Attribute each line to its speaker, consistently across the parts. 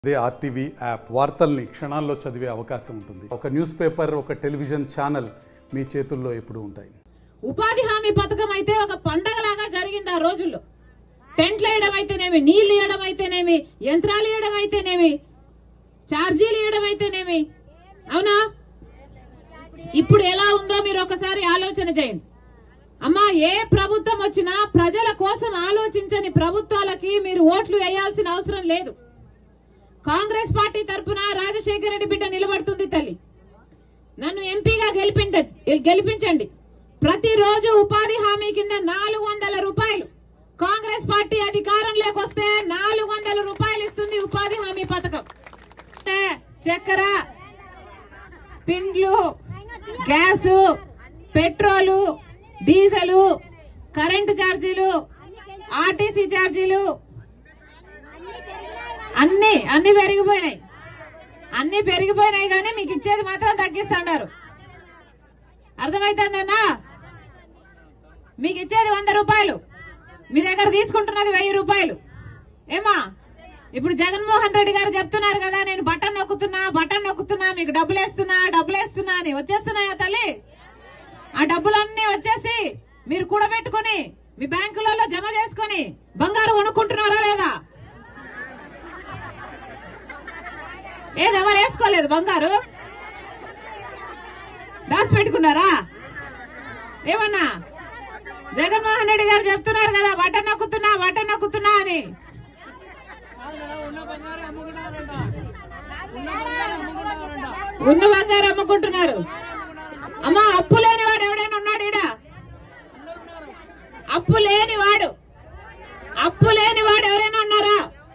Speaker 1: అదే RTV app వార్తల్ని క్షణాల్లో చదివే అవకాశం ఉంటుంది ఒక న్యూస్ పేపర్ ఒక టెలివిజన్ ఛానల్ మీ చేతుల్లో ఎప్పుడూ ఉంటాయి
Speaker 2: ఉపాధి హామీ పథకం అయితే ఒక పండగలాగా జరిగింది ఆ రోజుల్లో టెంట్లు వేయడం అయితేనేమి నీళ్లు ఇవ్వడం అయితేనేమి యంత్రాలు ఇవ్వడం అయితేనేమి ఛార్జీలు ఇవ్వడం అయితేనేమి అవునా ఇప్పుడు ఎలా ఉందో మీరు ఒకసారి ఆలోచన చేయండి అమ్మా ఏ ప్రభుత్వం వచ్చినా ప్రజల కోసం ఆలోచించని ప్రభుత్వాలకి మీరు ఓట్లు వేయాల్సిన అవసరం లేదు కాంగ్రెస్ పార్టీ తరఫున రాజశేఖర రెడ్డి బిడ్డ నిలబడుతుంది తల్లి నన్ను ఎంపీగా గెలిపిండ గెలిపించండి ప్రతిరోజు ఉపాధి హామీ కింద నాలుగు వందల రూపాయలు కాంగ్రెస్ పార్టీ అధికారంలోకి వస్తే నాలుగు వందల రూపాయలు ఇస్తుంది ఉపాధి హామీ పథకం అంటే చక్కెర పిండ్లు గ్యాసు పెట్రోలు డీజిలు కరెంటు ఛార్జీలు ఆర్టీసీ ఛార్జీలు అన్ని అన్ని పెరిగిపోయినాయి అన్ని పెరిగిపోయినాయి కానీ మీకు ఇచ్చేది మాత్రం తగ్గిస్తున్నారు అర్థమైతుందన్నా మీకు ఇచ్చేది వంద రూపాయలు మీ దగ్గర తీసుకుంటున్నది వెయ్యి రూపాయలు ఏమా ఇప్పుడు జగన్మోహన్ రెడ్డి గారు చెప్తున్నారు కదా నేను బటన్ నొక్కుతున్నా బటన్ నొక్కుతున్నా మీకు డబ్బులు వేస్తున్నా డబ్బులు వేస్తున్నా అని వచ్చేస్తున్నాయా తల్లి ఆ డబ్బులన్నీ వచ్చేసి మీరు కూడబెట్టుకొని మీ బ్యాంకులలో జమ చేసుకొని బంగారు కొనుక్కుంటున్నారా లేదా ఏది ఎవరు వేసుకోలేదు బంగారు దాచి పెట్టుకున్నారా ఏమన్నా జగన్మోహన్ రెడ్డి గారు చెప్తున్నారు కదా బటన్ నొక్కుతున్నా బటన్ నొక్కుతున్నా అని ఉన్న బంగారు అమ్ముకుంటున్నారు అమ్మా అప్పు లేని వాడు ఎవడైనా ఉన్నాడు ఈడ అప్పు లేని వాడు అప్పు లేని వాడు ఎవరైనా ఉన్నారా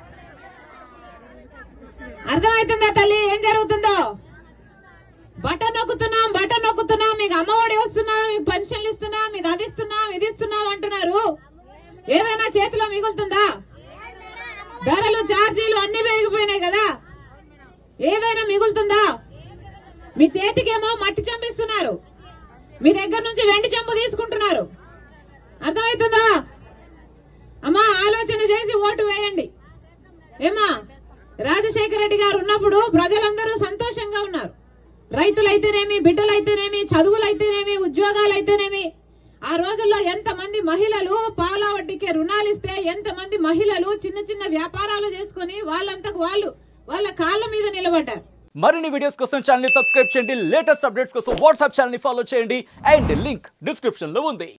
Speaker 2: అర్థమవుతుందా తల్లి ఏం జరుగుతుందో బటన్ నొక్కుతున్నాం బటన్ నొక్కుతున్నాం మీకు అమ్మఒడి వస్తున్నాం మీకు పెన్షన్లు ఇస్తున్నాం ఇది అది ఇస్తున్నాం ఇది ఇస్తున్నాం అంటున్నారు ఏదైనా చేతిలో మిగులుతుందా ధరలు ఛార్జీలు అన్ని పెరిగిపోయినాయి కదా ఏదైనా మిగులుతుందా మీ చేతికేమో మట్టి చంపిస్తున్నారు మీ దగ్గర నుంచి వెండి చెంబు తీసుకుంటున్నారు అర్థమవుతుందా అమ్మా ఆలోచన చేసి ఓటు వేయండి ఏమా రాజశేఖర రెడ్డి గారు ఉన్నప్పుడు ప్రజలందరూ సంతోషంగా ఉన్నారు రైతులైతేనేమి బిడ్డలైతేనేమి చదువులైతేనేమి ఉద్యోగాలైతేనేమి ఆ రోజుల్లో ఎంతమంది మహిళలు పాల వడ్డీకి రుణాలు ఇస్తే ఎంతమంది మహిళలు చిన్న చిన్న వ్యాపారాలు చేసుకుని వాళ్ళంతకు వాళ్ళు వాళ్ళ కాళ్ళ మీద నిలబడ్డారు
Speaker 3: మరిన్ని వీడియోస్ కోసం ఛానల్ ని సబ్స్క్రైబ్ చేయండి లేటెస్ట్ అప్డేట్స్ కోసం వాట్సాప్ ఛానల్ ని ఫాలో చేయండి అండ్ లింక్ డిస్క్రిప్షన్ లో ఉంది